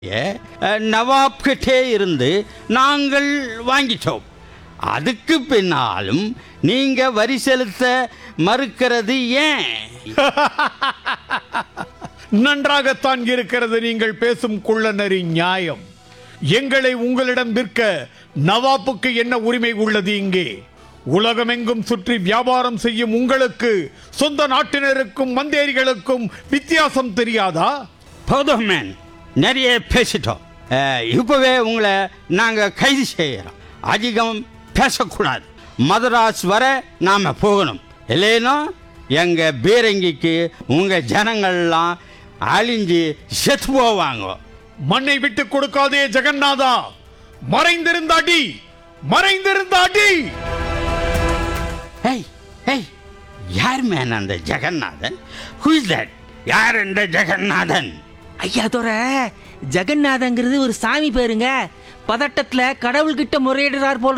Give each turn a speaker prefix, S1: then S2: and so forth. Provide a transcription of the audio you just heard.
S1: அஹ், நவாப் கிட்டே இருந்து நாங்கள் வாங்கிட்டோம் அதுக்கு பின்னாலும் நீங்க வரி செலுத்த மறுக்கிறது ஏன்
S2: நன்றாகத்தான் இருக்கிறது நீங்கள் பேசும் குள்ளநரி நியாயம் எங்களை உங்களிடம் விற்க நவாப்புக்கு என்ன உரிமை உள்ளது இங்கே உலகமெங்கும் சுற்றி வியாபாரம் செய்யும் உங்களுக்கு சொந்த நாட்டினருக்கும் மந்தேரிகளுக்கும் வித்தியாசம் தெரியாதா
S1: போதும் மேன் நிறைய பேசிட்டோம் அஹ், இப்பவே உங்களை நாங்கள் கைது செய்கிறோம் அதிகம் பேசக்கூடாது மதராஸ் வர நாம் போகணும் இல்லைன்னா எங்கள் பீரங்கிக்கு உங்கள் ஜனங்கள்லாம் அழிஞ்சு செத்து போவாங்க
S2: மண்ணை விட்டு கொடுக்காதே ஜெகநாதா மறைந்திருந்த அடி மறைந்திருந்த அடி
S1: ஏய் ஏய் யார் மேன் அந்த ஜெகநாதன் ஹூ இஸ் தட் யார் இந்த ஜெகநாதன்
S3: ஐயா தோற ஜெகநாதங்கிறது ஒரு சாமி பேருங்க பதட்டத்துல கடவுள்கிட்ட முறையிடுறார் போல்